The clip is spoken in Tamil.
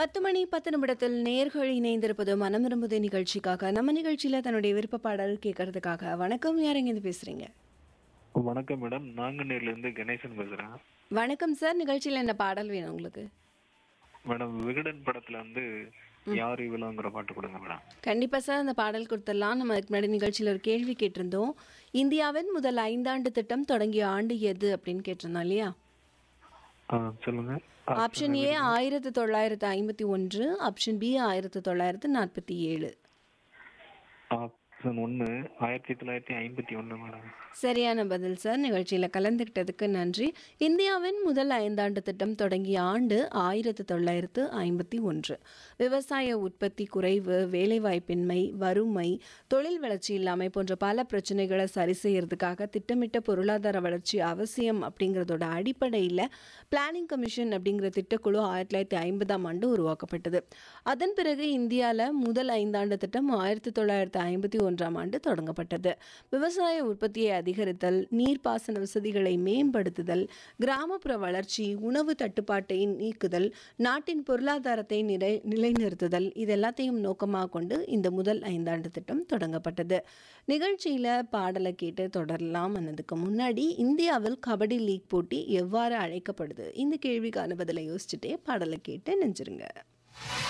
பத்து மணி பத்து நிமிடத்தில் நேர்கள் இணைந்திருப்பது மனம் விரும்புதே நிகழ்ச்சிக்காக நம்ம நிகழ்ச்சியில தன்னுடைய விருப்ப பாடல் கேட்கறதுக்காக வணக்கம் யார் எங்கேருந்து பேசுறீங்க வணக்கம் மேடம் நாங்குநேர்ல இருந்து கணேசன் பேசுறேன் வணக்கம் சார் நிகழ்ச்சியில என்ன பாடல் வேணும் உங்களுக்கு மேடம் விகடன் படத்துல வந்து யார் இவ்வளோங்கிற பாட்டு கொடுங்க மேடம் கண்டிப்பா சார் அந்த பாடல் கொடுத்துடலாம் நம்ம அதுக்கு முன்னாடி நிகழ்ச்சியில ஒரு கேள்வி கேட்டிருந்தோம் இந்தியாவின் முதல் ஐந்தாண்டு திட்டம் தொடங்கிய ஆண்டு எது அப்படின்னு கேட்டிருந்தோம் இல்லையா ஆ சொல்லுங்க ஆப்ஷன் ஏ ஆயிரத்தி தொள்ளாயிரத்து ஐம்பத்தி ஒன்று ஆப்ஷன் பி ஆயிரத்தி தொள்ளாயிரத்து நாற்பத்தி ஏழு ஆப்ஷன் ஒன்று ஆயிரத்தி தொள்ளாயிரத்தி ஐம்பத்தி ஒன்று மேடம் சரியான பதில் சார் நிகழ்ச்சியில் கலந்துக்கிட்டதுக்கு நன்றி இந்தியாவின் முதல் ஐந்தாண்டு திட்டம் தொடங்கிய ஆண்டு ஆயிரத்து தொள்ளாயிரத்து ஐம்பத்தி ஒன்று விவசாய உற்பத்தி குறைவு வேலைவாய்ப்பின்மை வறுமை தொழில் வளர்ச்சி இல்லாமை போன்ற பல பிரச்சனைகளை சரி செய்யறதுக்காக திட்டமிட்ட பொருளாதார வளர்ச்சி அவசியம் அப்படிங்கிறதோட அடிப்படையில் பிளானிங் கமிஷன் அப்படிங்கிற திட்டக்குழு ஆயிரத்தி தொள்ளாயிரத்தி ஐம்பதாம் ஆண்டு உருவாக்கப்பட்டது அதன் பிறகு இந்தியாவில் முதல் ஐந்தாண்டு திட்டம் ஆயிரத்தி தொள்ளாயிரத்தி ஐம்பத்தி ஒன்றாம் ஆண்டு தொடங்கப்பட்டது விவசாய உற்பத்தியை அதிகரித்தல் நீர்ப்பாசன வசதிகளை மேம்படுத்துதல் கிராமப்புற வளர்ச்சி உணவு தட்டுப்பாட்டை நீக்குதல் நாட்டின் பொருளாதாரத்தை நிலை நிலைநிறுத்துதல் இது எல்லாத்தையும் நோக்கமாக கொண்டு இந்த முதல் ஐந்தாண்டு திட்டம் தொடங்கப்பட்டது நிகழ்ச்சியில் பாடலை கேட்டு தொடரலாம் ಅನ್ನೋದಕ್ಕೆ முன்னாடி இந்தியாவில் கபடி லீக் போட்டி எவ்வாறு அழைக்கப்படுது இந்த கேள்விக்கான பதிலை யோசிச்சுட்டே பாடலை கேட்டு நெஞ்சிருங்க